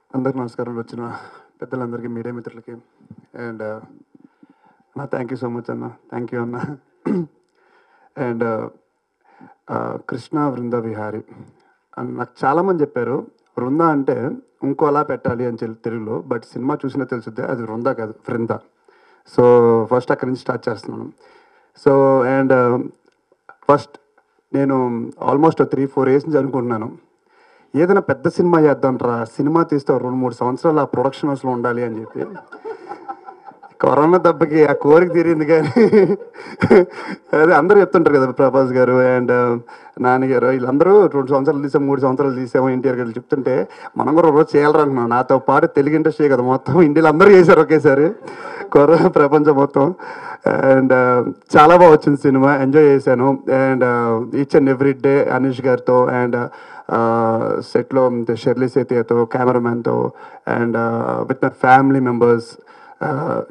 అందరికి నమస్కారం వచ్చిన పెద్దలందరికీ మీడియా మిత్రులకి అండ్ అన్న థ్యాంక్ యూ సో మచ్ అన్న థ్యాంక్ యూ అన్న అండ్ కృష్ణ వృంద విహారి అండ్ నాకు చాలామంది చెప్పారు వృంద అంటే ఇంకోలా పెట్టాలి అని చెప్పి తెలుగులో బట్ సినిమా చూసినా తెలుసుద్ది అది వృంద కాదు వృంద సో ఫస్ట్ అక్కడి నుంచి స్టార్ట్ చేస్తున్నాను సో అండ్ ఫస్ట్ నేను ఆల్మోస్ట్ త్రీ ఫోర్ ఇయర్స్ నుంచి అనుకుంటున్నాను ఏదైనా పెద్ద సినిమా చేద్దాం రా సినిమా తీస్తే ఒక రెండు మూడు సంవత్సరాలు ఆ ప్రొడక్షన్ హౌస్లో ఉండాలి అని చెప్పి కరోనా దెబ్బకి ఆ కోరిక తీరింది కానీ అదే అందరూ చెప్తుంటారు కదా ప్రభాస్ గారు అండ్ నాన్నగారు వీళ్ళందరూ రెండు సంవత్సరాలు తీసాం మూడు సంవత్సరాలు తీసాము ఎన్టీఆర్ గారు చెప్తుంటే మనం కూడా ఒక రోజు చేయాలనుకున్నాం నాతో పాటు తెలుగు ఇండస్ట్రీ కదా మొత్తం ఇండియాలో అందరూ చేశారు ఒకేసారి కరోనా ప్రపంచం మొత్తం అండ్ చాలా బాగా వచ్చింది సినిమా ఎంజాయ్ చేశాను and each and every day Aneesh గారితో అండ్ సెట్లో షెర్లీ సేతియాతో కెమెరామ్యాన్తో and with my family members